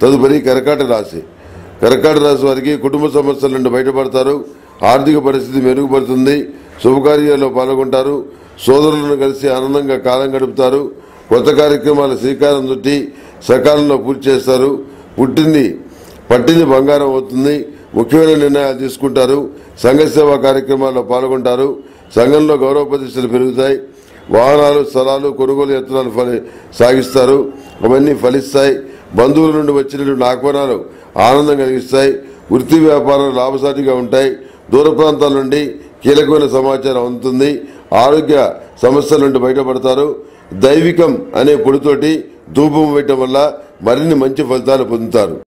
తదుపరి కరకాట రాశి కరకాట రాశి వారికి కుటుంబ సమస్యల నుండి బయటపడతారు ఆర్థిక పరిస్థితి మెరుగుపడుతుంది శుభకార్యాల్లో పాల్గొంటారు సోదరులను కలిసి ఆనందంగా కాలం గడుపుతారు కొత్త కార్యక్రమాల శ్రీకారం చుట్టి సకాలంలో పూర్తి చేస్తారు పుట్టింది పట్టింది బంగారం అవుతుంది ముఖ్యమైన నిర్ణయాలు తీసుకుంటారు సంఘ సేవా కార్యక్రమాల్లో పాల్గొంటారు సంఘంలో గౌరవ ప్రతిష్టలు పెరుగుతాయి వాహనాలు స్థలాలు కొనుగోలు యత్నాలు ఫలి సాగిస్తారు అవన్నీ ఫలిస్తాయి బంధువుల నుండి వచ్చినటువంటి ఆహ్వానాలు ఆనందం కలిగిస్తాయి వృత్తి వ్యాపారాలు లాభసాటిగా ఉంటాయి దూర ప్రాంతాల నుండి కీలకమైన సమాచారం అందుతుంది ఆరోగ్య సమస్యల నుండి బయటపడతారు దైవికం అనే పొడితోటి ధూపం వేయటం వల్ల మరిన్ని మంచి ఫలితాలు పొందుతారు